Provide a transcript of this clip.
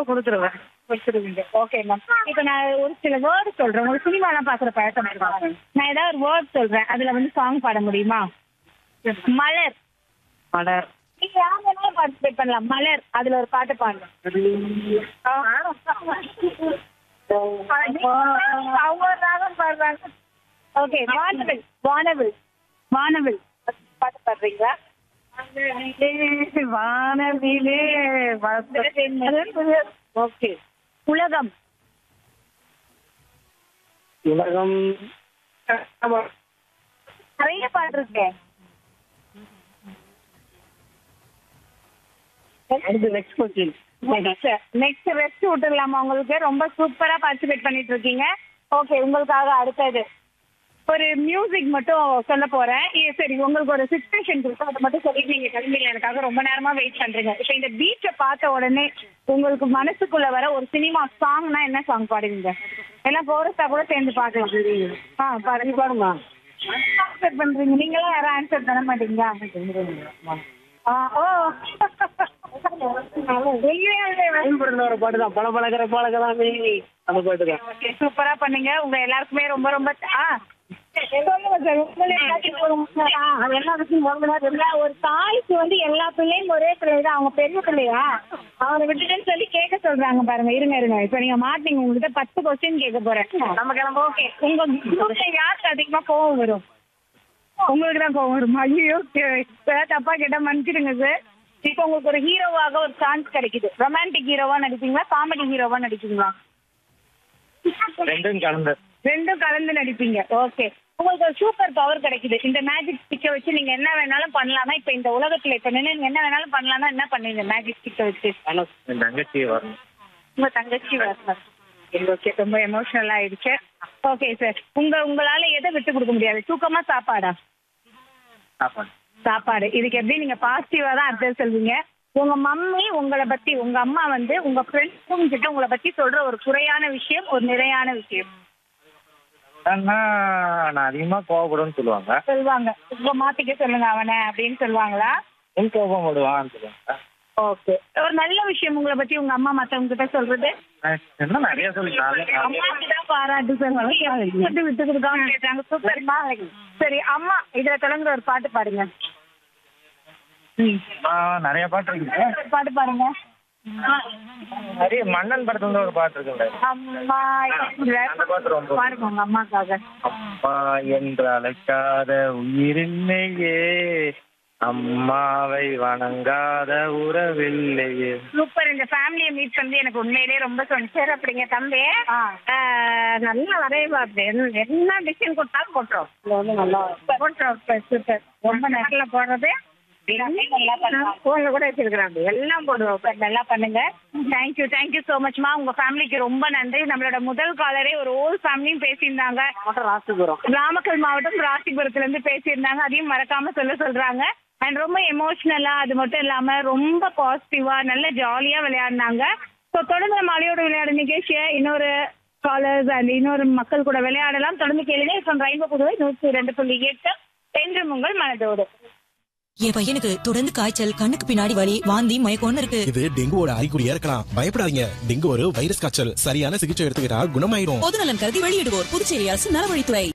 கொடுத்துருவேன் வச்சிருவீங்க okay ma'am இப்போ நான் ஒரு சில வேர்டு சொல்றேன் உங்களுக்கு சினிமாலாம் பாக்குற பழக்கம் இருக்கா நான் ஏதாவது ஒரு வேர்ட் சொல்றேன் அதுல வந்து சாங் பாட முடியுமா மலர் மலர் நீங்க யார் வேணாலும் பார்ட்டிசிபேட் பண்ணலாம் மலர் அதுல ஒரு பாட்டு பாடுங்க அவங்க ஒரு ராகம் பாடுறாங்க ஓகே வானவில் வானவில் வானவில் பாட்டு பாடுறீங்களா வானவிலே ஓகே உலகம் உலகம் நிறைய பாட்டு இருக்கேன் அடுத்து நெக்ஸ்ட் கொஸ்டின் நெக்ஸ்ட் ரெஸ்ட் விட்டுடலாமா உங்களுக்கு ரொம்ப சூப்பரா பார்ட்டிசிபேட் பண்ணிட்டு இருக்கீங்க ஓகே உங்களுக்காக அடுத்தது ஒரு மியூசிக் மட்டும் சொல்ல போறேன் இ- சரி உங்களுக்கு ஒரு சுச்சுவேஷன் கொடுத்தா அதை மட்டும் சொல்லிட்டு நீங்க கிளம்பில எனக்காக ரொம்ப நேரமா வெயிட் பண்றீங்க இப்போ இந்த பீச்சை பார்த்த உடனே உங்களுக்கு மனசுக்குள்ள வர ஒரு சினிமா சாங்னா என்ன சாங் பாடுவீங்க எல்லாம் கோரஸா கூட சேர்ந்து பாக்கலாம் ஆ பாருங்க பாடுமா ஆன்சர் பண்றீங்க நீங்களும் யாரும் ஆன்சர் பண்ண மாட்டீங்களா ஆ, ஓ உண்மையாவே ஒரு பாட்டு தான் பல பழகிற பழகலாமே அந்த பாட்டு தான் ஓகே சூப்பரா பண்ணீங்க உங்க எல்லாருக்குமே ரொம்ப ரொம்ப ஆ சொல்லுங்க சார் உங்களே எல்லாத்தையும் சொல்லுங்க. ஆ, அது என்ன விஷயம் சொல்லுங்க. இல்ல, ஒரு தாய்க்கு வந்து எல்லா பிள்ளையும் ஒரே பிள்ளை தான் அவங்க பெரிய பிள்ளையா அவரை விட்டுட்டுன்னு சொல்லி கேட்க சொல்றாங்க பாருங்க இருங்க இருங்க இப்ப நீங்க மாட்டீங்க உங்ககிட்ட பத்து கொஸ்டின் கேட்க போறேன் நம்ம கிளம்ப ஓகே உங்க குரூப்ல யாருக்கு அதிகமா கோவம் வரும் உங்களுக்கு தான் கோவம் வரும் ஐயோ சார் தப்பா கேட்டா மன்னிச்சிடுங்க சார் இப்போ உங்களுக்கு ஒரு ஹீரோவாக ஒரு சான்ஸ் கிடைக்குது ரொமான்டிக் ஹீரோவா நடிப்பீங்களா காமெடி ஹீரோவா நடிப்பீங்களா ரெண்டும் கலந்து ரெண்டும் கலந்து நடிப்பீங்க ஓகே உங்களுக்கு ஒரு சூப்பர் பவர் கிடைக்குது இந்த மேஜிக் ஸ்டிக்கை வச்சு நீங்க என்ன வேணாலும் பண்ணலாம்னா இப்ப இந்த உலகத்துல இப்ப நின்னு நீங்க என்ன வேணாலும் பண்ணலாம்னா என்ன பண்ணுவீங்க மேஜிக் ஸ்டிக்கை வச்சு என் தங்கச்சி வரும் உங்க தங்கச்சி வரணும் ஓகே ரொம்ப எமோஷனல் ஆயிடுச்சு ஓகே சார் உங்க உங்களால எதை விட்டு கொடுக்க முடியாது தூக்கமா சாப்பாடா சாப்பாடு சாப்பாடு இதுக்கு எப்படி நீங்க பாசிட்டிவா தான் அர்த்தம் சொல்வீங்க உங்க மம்மி உங்களை பத்தி உங்க அம்மா வந்து உங்க ஃப்ரெண்ட்ஸும் கிட்ட உங்களை பத்தி சொல்ற ஒரு குறையான விஷயம் ஒரு நிறையான விஷயம் ஆனா நான் அதிகமா கோவப்படுவேன்னு சொல்லுவாங்க சொல்லுவாங்க இப்ப மாத்திக்க சொல்லுங்க அவனை அப்படின்னு சொல்லுவாங்களா என் கோபம் விடுவான்னு சொல்லுவாங்க ஓகே ஒரு நல்ல விஷயம் உங்களை பத்தி உங்க அம்மா மத்தவங்க கிட்ட சொல்றது நான் இன்னும் நிறைய சொல்லிட்டாங்க அம்மாக்கு தான் பாராட்டு சொல்லுவாங்க விட்டு விட்டு கொடுக்காம கேட்டாங்க சூப்பர்மா சரி அம்மா இதுல தொடங்குற ஒரு பாட்டு பாடுங்க நிறைய பாட்டு இருக்குல்ல ஒரு பாட்டு பாடுங்க நிறைய மன்னன் படத்துல இருந்து ஒரு பாட்டு இருக்குல்ல அம்மா அந்த பாட்டு ரொம்ப பாருங்க உங்க அம்மாக்காக அம்மா என்று அழைக்காத உயிரில்லையே அம்மாவை வணங்காத உறவில்லையே சூப்பர் இந்த ஃபேமிலியை மீட் பண்ணி எனக்கு உண்மையிலேயே ரொம்ப சொன்னார் அப்படிங்க தம்பி நல்லா வரைவாரு என்ன டிசைன் கொடுத்தாலும் போட்டுரும் நல்லா போட்டுரும் சூப்பர் ரொம்ப நல்லா போடுறது போன்ல கூட வச்சிருக்கிறாங்க எல்லாம் போடுவோம் நல்லா பண்ணுங்க தேங்க்யூ தேங்க்யூ சோ மச்மா உங்க ஃபேமிலிக்கு ரொம்ப நன்றி நம்மளோட முதல் காலரே ஒரு ஓல் ஃபேமிலியும் பேசியிருந்தாங்க ராசிபுரம் நாமக்கல் மாவட்டம் ராசிபுரத்துல இருந்து பேசியிருந்தாங்க அதையும் மறக்காம சொல்ல சொல்றாங்க அண்ட் ரொம்ப எமோஷனலா அது மட்டும் இல்லாம ரொம்ப பாசிட்டிவா நல்ல ஜாலியா விளையாடினாங்க ஸோ தொடர்ந்து நம்ம அலையோட விளையாட நிகழ்ச்சியை இன்னொரு காலர்ஸ் அண்ட் இன்னொரு மக்கள் கூட விளையாடலாம் தொடர்ந்து கேளுங்க இப்போ ரெயின்போ புதுவை நூற்றி ரெண்டு புள்ளி எட்டு என்றும் உங்கள் மனதோடு என் பையனுக்கு தொடர்ந்து காய்ச்சல் கண்ணுக்கு பின்னாடி வலி வாந்தி மயக்கம்னு இருக்கு இது டெங்குவோட அறிகுறியா இருக்கலாம் பயப்படாதீங்க டெங்கு ஒரு வைரஸ் காய்ச்சல் சரியான சிகிச்சை எடுத்துக்கிட்டா குணமாயிரும் பொதுநலன் கருதி வெளியிடுவோர் புதுச்சேரி அரசு நலவழித்துறை